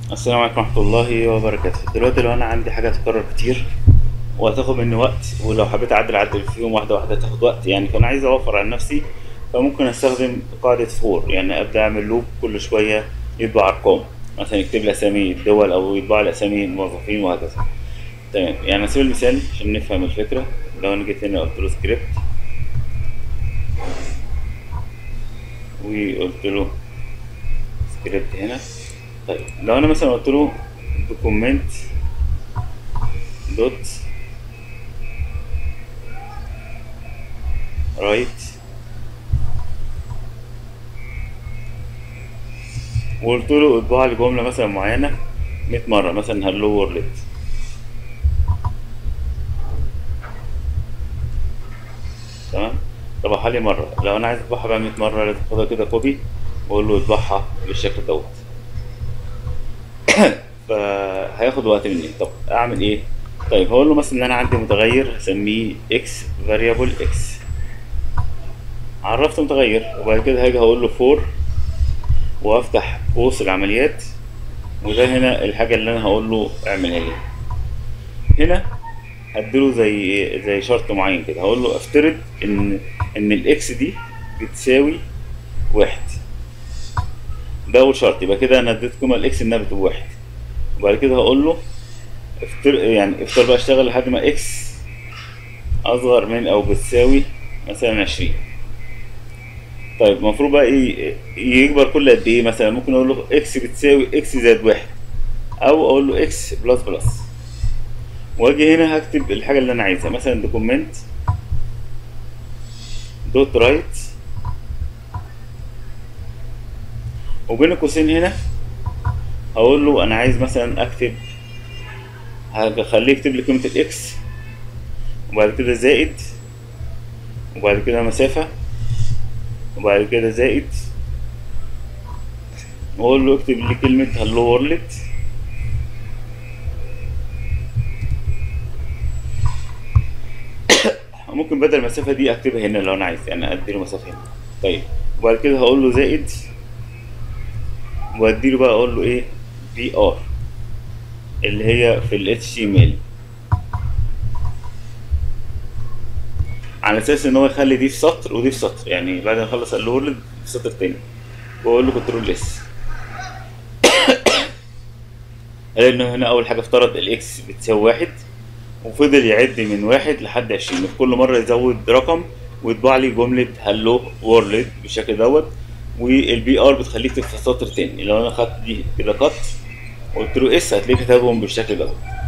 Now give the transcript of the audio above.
السلام عليكم ورحمة الله وبركاته دلوقتي لو أنا عندي حاجة تتكرر كتير وهتاخد مني وقت ولو حبيت أعدل أعدل فيهم واحدة واحدة تاخد وقت يعني فأنا عايز أوفر على نفسي فممكن أستخدم قاعدة فور يعني أبدأ أعمل لوب كل شوية يطبع أرقام مثلا يكتب لي أسامي الدول أو يطبع لي أسامي الموظفين وهكذا تمام يعني على سبيل المثال عشان نفهم الفكرة لو أنا جيت هنا قلت له سكريبت وقلت له سكريبت هنا طيب لو انا مثلا قلت له دوكومنت دوت رايت وقلت له اطبع لي جمله مثلا معينه 100 مره مثلا هلو وورلد تمام طبعها لي مره لو انا عايز اطبعها بقى 100 مره لازم اخدها كده كوبي واقول له اطبعها بالشكل دوت فهياخد وقت مني طب اعمل ايه طيب هقول له مثلا ان انا عندي متغير هسميه اكس فاريبل اكس عرفت متغير وبعد كده هاجي هقول له فور وافتح قوس العمليات وده هنا الحاجه اللي انا هقول له اعملها لي هنا هديله زي زي شرط معين كده هقول له افترض ان ان الاكس دي بتساوي واحد ده اول شرط يبقى كده انا اديت قيمه الاكس انها بتبقى واحد وبعد كده هقول له افتر يعني افتر بقى اشتغل لحد ما اكس اصغر من او بتساوي مثلا عشرين طيب المفروض بقى ايه يكبر كل قد ايه مثلا ممكن اقول له اكس بتساوي اكس زائد واحد او اقول له اكس بلس بلس واجي هنا هكتب الحاجه اللي انا عايزها مثلا دوكومنت دوت رايت وبين القوسين هنا هقول له انا عايز مثلا اكتب هخليه يكتب لي قيمه الاكس وبعد كده زائد وبعد كده مسافه وبعد كده زائد واقول له اكتب لي كلمه هلو وورلد ممكن بدل المسافه دي اكتبها هنا لو انا عايز يعني اديله مسافه هنا طيب وبعد كده هقول له زائد واديله بقى اقول له ايه بي ار اللي هي في ال HTML على اساس ان هو يخلي دي في سطر ودي في سطر يعني بعد ما يخلص الورلد في سطر تاني واقول له كنترول اس لانه هنا اول حاجه افترض الاكس بتساوي واحد وفضل يعد من واحد لحد عشرين وفي كل مره يزود رقم ويطبع لي جمله هلو وورلد بالشكل دوت والبي ار بتخليك تكتب سطر تاني لو انا خدت دي كده قط وقلت له اس هتلاقيه كتبهم بالشكل دوت